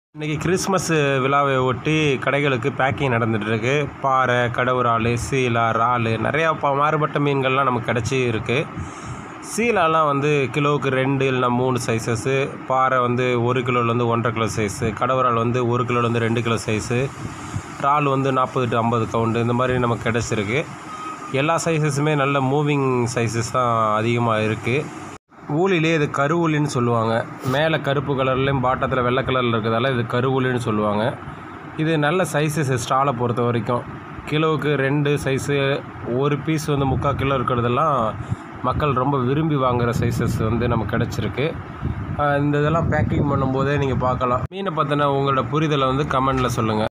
இன்றைக்கி கிறிஸ்மஸ் விழாவை ஒட்டி கடைகளுக்கு பேக்கிங் நடந்துகிட்ருக்கு பாறை கடவுரால் சீலா இறால் நிறையா ப மாறுபட்ட மீன்கள்லாம் நமக்கு கிடச்சி இருக்குது சீலாலாம் வந்து கிலோவுக்கு ரெண்டு இல்லைனா மூணு சைஸஸ்ஸு பாறை வந்து ஒரு கிலோலேருந்து ஒன்றரை கிலோ சைஸு கடவுரால் வந்து ஒரு கிலோலேருந்து ரெண்டு கிலோ சைஸு இறால் வந்து நாற்பது டு ஐம்பது கவுண்டு இந்த மாதிரி நமக்கு கிடச்சிருக்கு எல்லா சைஸஸுமே நல்ல மூவிங் சைஸஸ் தான் அதிகமாக இருக்குது ஊலிலே இது கருவூலின்னு சொல்லுவாங்க மேலே கருப்பு கலர்லேயும் பாட்டத்தில் வெள்ளை கலரில் இருக்கிறதால இது கருவூலின்னு சொல்லுவாங்க இது நல்ல சைஸஸ் ஸ்டாலை பொறுத்த வரைக்கும் கிலோவுக்கு ரெண்டு சைஸு ஒரு பீஸ் வந்து முக்கால் கிலோ இருக்கிறதெல்லாம் மக்கள் ரொம்ப விரும்பி வாங்குகிற சைஸஸ் வந்து நமக்கு கிடச்சிருக்கு ஆஹ் இந்த இதெல்லாம் பேக்கிங் பண்ணும்போதே நீங்கள் பார்க்கலாம் மீனை பற்றின உங்களோட புரிதலை வந்து கமெண்டில் சொல்லுங்கள்